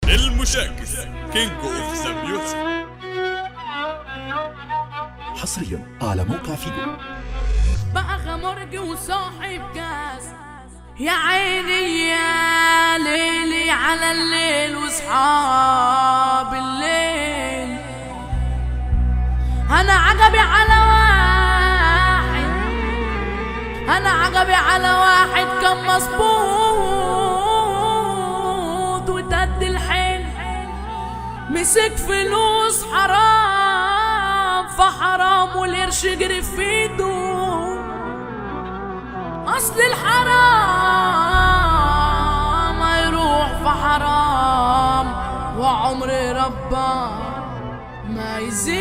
المشاكس كينج اوف ذا ميوزك حصريا على موقع فيجو بقى خمرجي وصاحب كاس يا عيني يا ليلي على الليل وصحاب الليل انا عجبي على واحد انا عجبي على واحد كان مظبوط وتد الحيل مسك فلوس حرام فحرام والقرش يجري في ايده اصل الحرام هيروح في حرام وعمر ربا ما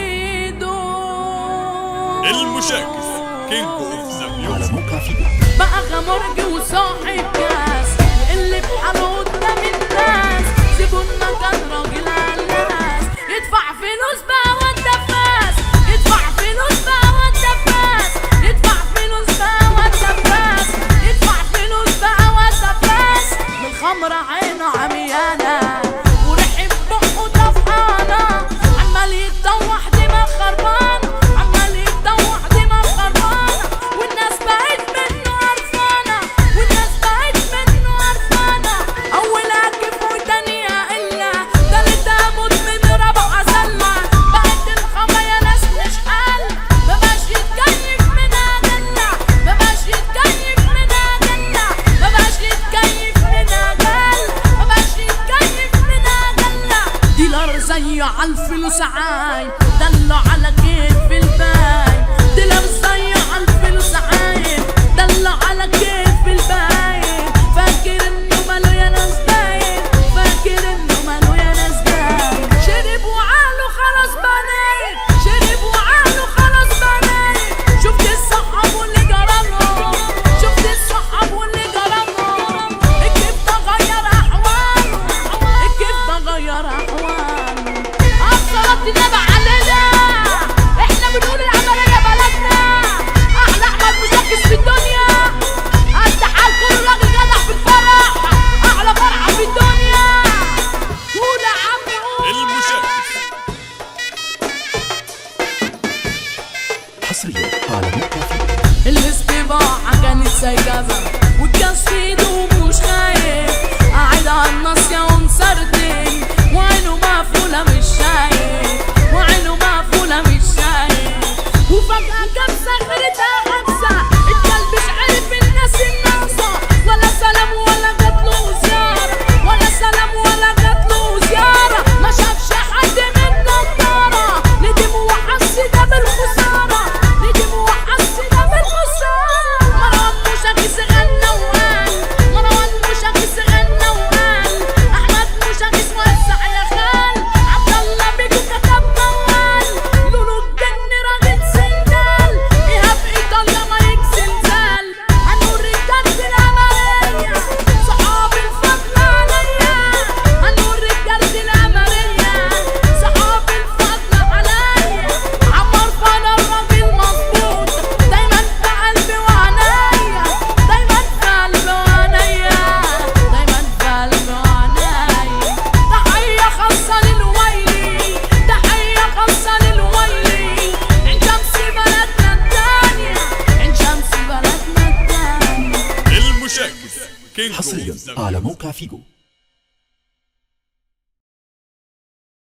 يزيدوا المشاكس كينج اوف ذا على ميوزك موقع فيجو بقى غمرجي وصاحب كاس اللي بحاله قدام الناس زبوننا كان راجل علاس يدفع فلوس بقى وانت فاس يدفع فلوس بقى وانت فاس يدفع فلوس بقى وانت فاس يدفع فلوس بقى وانت فاس من الخمرة عينه عميانة وريح بقه طفحانة عمال يتطوح دماغ خربان عمال يتطوح دماغ خربانة والناس بقت منه قرفانة والناس بقت منه قرفانة أولها كيف وتانيها إلا تالتها مدمن رابعها زلة بقت الخمرة يا ناس مش حل مبقاش يتكيف منها جنة مبقاش يتكيف منها جنة مبقاش يتكيف منها جل مبقاش يتكيف منها جنة ديلر زي عالفلوس عاي دلع على كيف الباي ديلر زي عالفلوس عاي دلع على كيف الباي فاكر انه ماله يا ناس باين فاكر انه ماله يا ناس باين شرب وعاله خلاص بنايم شرب وعاله خلاص بنايم شفت الصحاب واللي جرالهم شفت الصحاب واللي جرالهم الكيف ده غير احواله الكيف ده غير احواله الصلاة تنبع علينا احنا بنقول العملية بلدنا احلى احمد مشاكس في الدنيا قد حال كل راجل جدع في الفرح احلى فرحة في الدنيا قول يا عم قول المشاكس حصريا على موقع فيجو الاستباحة كانت سيجابة والجاز في ايده مش خايف قاعد على الناصية ومسردين وعينه مقفولة مش شايف وعينه مقفولة مش شايف وفجأة كبسة غيرتها خمسة الكلب مش عارف الناس الناقصة ولا سلام ولا جاتله زيارة ولا سلام ولا جاتله زيارة ما شافش حد من نضارة ندم وحس ده بالخسارة ندم وحس ده بالخسارة مروان مشاكس غنى وقال مروان مشاكس غنى وقال أحمد مشاكس وسع يا خال عبد الله بيجو كتب موال لولو الجن راجل سندال إيهاب إيطاليا ما يكسلزال هنور رجالة العملية صحاب الفضل عليا هنور رجالة العملية صحاب الفضل عليا عمر فانا الراجل مظبوط دايما في قلبي وعنايا دايما في قلبي وعنايا دايما في قلبي وعنايا تحية خاصة للويلي تحية خاصة للويلي عين شمس بلدنا التانية عين شمس بلدنا التانية المشاكس كينج اوف حصريا ذا على موقع فيجو